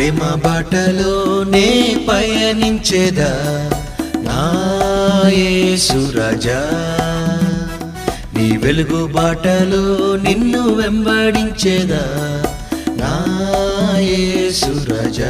ప్రేమ బాటలో నే పయనించేదా నా యేసురాజా నీ వెలుగు బాటలో నిన్ను వెంబడించేదా నా యేసురాజా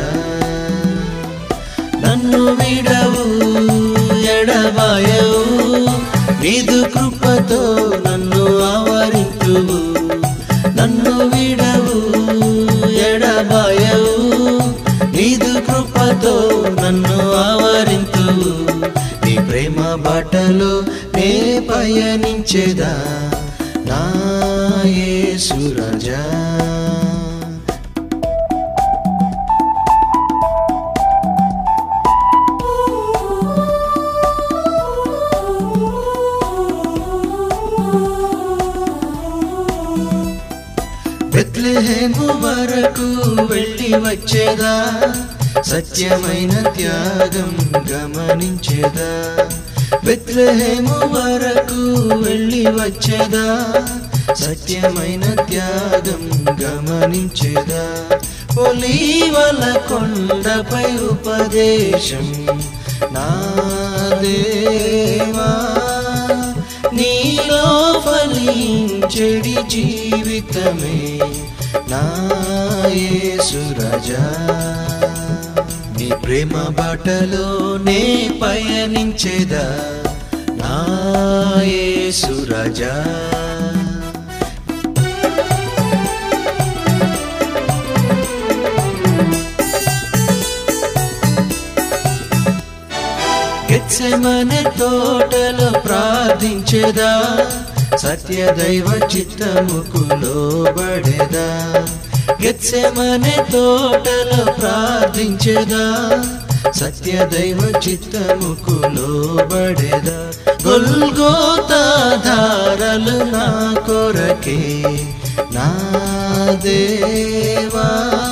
నన్ను విడవు ఎడబాయవు నీదు కృపతో నన్ను ఆవరించువు నన్ను విడవు ఎడబాయవు నీదు కృపతో నన్ను ఆవరించువు నీ ప్రేమ బాటలో నే పయనించేదా నా యేసురాజా బెత్లెహేము వరకు వెళ్ళి వచ్చేదా సత్యమైన త్యాగం గమనించేదా బెత్లెహేము వరకు వెళ్ళి వచ్చేదా సత్యమైన త్యాగం గమనించేదా ఒలీవల కొండపై ఉపదేశం నా దేవా నీలో ఫలించెడి జీవితమే నా యేసురాజా నీ ప్రేమ బాటలో నే పయనించేదా నా యేసురాజా గెత్సెమనే తోటలో ప్రార్థించేదా సత్యదైవ చిత్తముకు లోబడేదా గెత్సెమనే తోటలో ప్రార్థించేదా సత్యదైవ చిత్తముకు లోబడేదా గొల్గోతా ధారలు నా కొరకే నా దేవా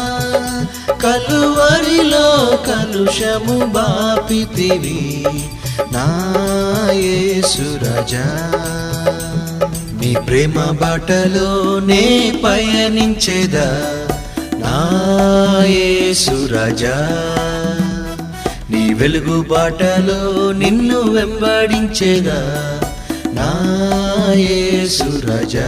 కలువరిలో కలుషము బాపితివి నా యేసురాజా నీ ప్రేమ బాటలో నే పయనించేదా నా యేసురాజా నీ వెలుగు బాటలో నిన్ను వెంబడించేదా నా యేసురాజా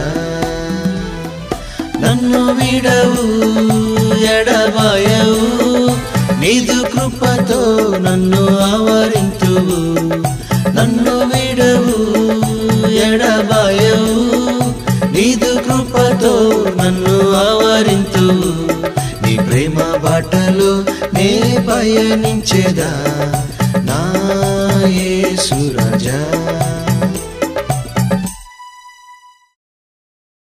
నన్ను విడవు ఎడబాయవు నీదు కృపతో నన్ను ఆవరించువు నన్ను విడవు ఎడబాయవు నీదు కృపతో నన్ను ఆవరించువు నీ ప్రేమ బాటలో నే పయనించేదా నా యేసురాజా